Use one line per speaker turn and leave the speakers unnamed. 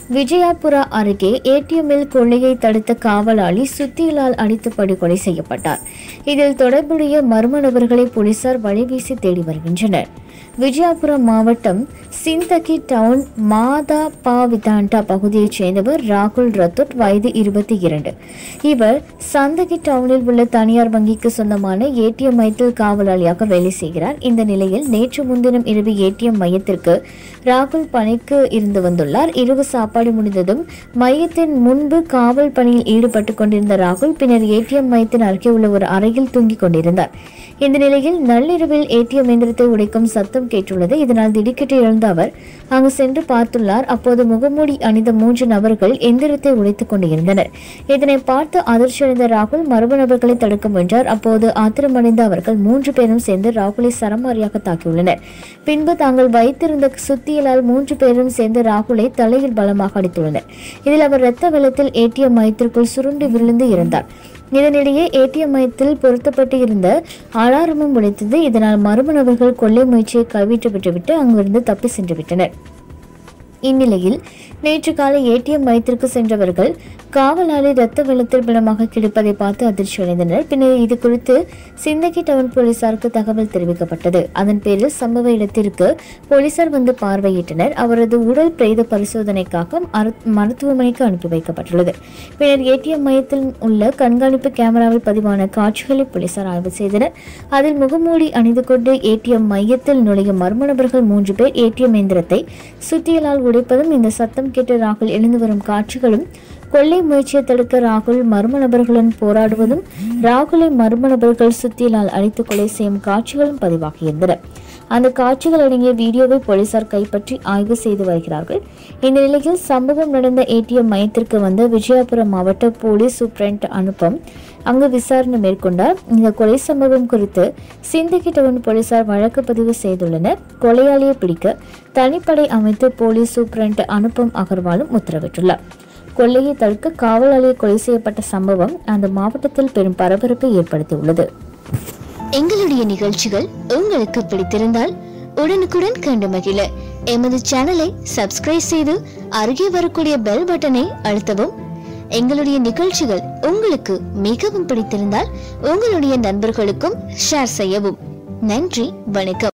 விஜயாபுரா அருகே ஏடிஎம்மில் கொள்ளையை தடுத்த காவலாளி சுத்தியலால் அடித்து படுகொலை செய்யப்பட்டார் இதில் தொடர்புடைய மர்ம நபர்களை போலீசார் வழிவீசி தேடி வருகின்றனர் விஜயாபுரம் மாவட்டம் சிந்தகி டவுன் மாதா பாவிதாண்டா பகுதியைச் சேர்ந்தவர் ராகுல் ரத்தோட் வயது இருபத்தி இரண்டு இவர் சந்தகி டவுனில் உள்ள தனியார் வங்கிக்கு சொந்தமான ஏடிஎம் மையத்தில் காவலாளியாக வேலை செய்கிறார் இந்த நிலையில் நேற்று முன்தினம் இரவு ஏடிஎம் மையத்திற்கு ராகுல் பணிக்கு இருந்து வந்துள்ளார் இரவு சாப்பாடு முடிந்ததும் மையத்தின் முன்பு காவல் பணியில் ஈடுபட்டு கொண்டிருந்த ராகுல் பின்னர் ஏடிஎம் மையத்தின் அருகே உள்ள ஒரு அறையில் தூங்கிக் கொண்டிருந்தார் இந்த நிலையில் நள்ளிரவில் ஏடிஎம் எந்திரத்தை உடைக்கும் சத்தம் கேட்டுள்ளது இதனால் திடுக்கிட்டு எழுந்த அவர் அங்கு சென்று பார்த்துள்ளார் அப்போது முகமூடி அணிந்த மூன்று நபர்கள் எந்திரத்தை உடைத்துக் கொண்டிருந்தனர் இதனை பார்த்து அதிர்ச்சியடைந்த ராகுல் மர்ம நபர்களை தடுக்க முயன்றார் அப்போது ஆத்திரமடைந்த அவர்கள் மூன்று பேரும் சேர்ந்து ராகுலை சரமாரியாக தாக்கியுள்ளனர் பின்பு தாங்கள் வைத்திருந்த சுத்தியலால் மூன்று பேரும் சேர்ந்து ராகுலை தலையில் பலமாக அடித்துள்ளனர் இதில் அவர் இரத்த வெள்ளத்தில் ஏடிஎம் மையத்திற்குள் சுருண்டு விழுந்து இருந்தார் இதனிடையே ஏடிஎம் மையத்தில் பொருத்தப்பட்டு இருந்த அலாரமும் உடைத்தது இதனால் மர்ம நபர்கள் கொள்ளை முயற்சியை கைவிட்டு விட்டுவிட்டு அங்கிருந்து தப்பி சென்று விட்டனர் இந்நிலையில் நேற்று காலை ஏடிஎம் மையத்திற்கு சென்றவர்கள் காவலாளி இரத்த வெள்ளத்தில் பிணமாக கிடப்பதை பார்த்து அதிர்ச்சியடைந்தனர் பின்னர் இது குறித்து சிந்தகி டவுன் போலீசாருக்கு தகவல் தெரிவிக்கப்பட்டது அதன் பேரில் சம்பவ இடத்திற்கு போலீசார் வந்து பார்வையிட்டனர் அவரது உடல் பிரேத பரிசோதனைக்காக அரு- மருத்துவமனைக்கு அனுப்பி வைக்கப்பட்டுள்ளது பின்னர் ஏடிஎம் மையத்தில் உள்ள கண்காணிப்பு கேமராவில் பதிவான காட்சிகளை போலீசார் ஆய்வு செய்தனர் அதில் முகமூடி அணிந்து கொண்டு ஏடிஎம் மையத்தில் நுழையும் மர்ம நபர்கள் மூன்று பேர் ஏடிஎம் எந்திரத்தை சுத்தியலால் உடைப்பதும் இந்த சத்தம் கேட்டு ராகுல் எழுந்து வரும் காட்சிகளும் கொள்ளை முயற்சியை தடுக்க ராகுல் மர்ம நபர்களுடன் போராடுவதும் ராகுலை மர்ம நபர்கள் சுத்தியலால் அடித்து கொலை செய்யும் காட்சிகளும் பதிவாகியிருந்தன அந்த காட்சிகள் அடங்கிய வீடியோவை போலீசார் கைப்பற்றி ஆய்வு செய்து வருகிறார்கள் இந்த நிலையில் சம்பவம் நடந்த ஏடிஎம் மையத்திற்கு வந்த விஜயபுரம் மாவட்ட போலீஸ் சூப்பரண்ட் அனுப்பம் அங்கு விசாரணை மேற்கொண்டார் இந்த கொலை சம்பவம் குறித்து சிந்தகி டவுன் போலீசார் வழக்கு பதிவு செய்துள்ளனர் கொலையாளியை பிடிக்க தனிப்படை அமைத்து போலீஸ் சூப்பரண்ட் அனுப்பம் அகர்வாலும் உத்தரவிட்டுள்ளார் கொள்ளையை தடுக்க காவலாளியை கொலை செய்யப்பட்ட சம்பவம் அந்த மாவட்டத்தில் பெரும் பரபரப்பை ஏற்படுத்தியுள்ளது
எங்களுடைய நிகழ்ச்சிகள் உங்களுக்கு பிடித்திருந்தால் உடனுக்குடன் கண்டு மகிழ எமது சேனலை சப்ஸ்கிரைப் செய்து அருகே வரக்கூடிய பெல் பட்டனை அழுத்தவும் எங்களுடைய நிகழ்ச்சிகள் உங்களுக்கு மிகவும் பிடித்திருந்தால் உங்களுடைய நண்பர்களுக்கும் ஷேர் செய்யவும் நன்றி வணக்கம்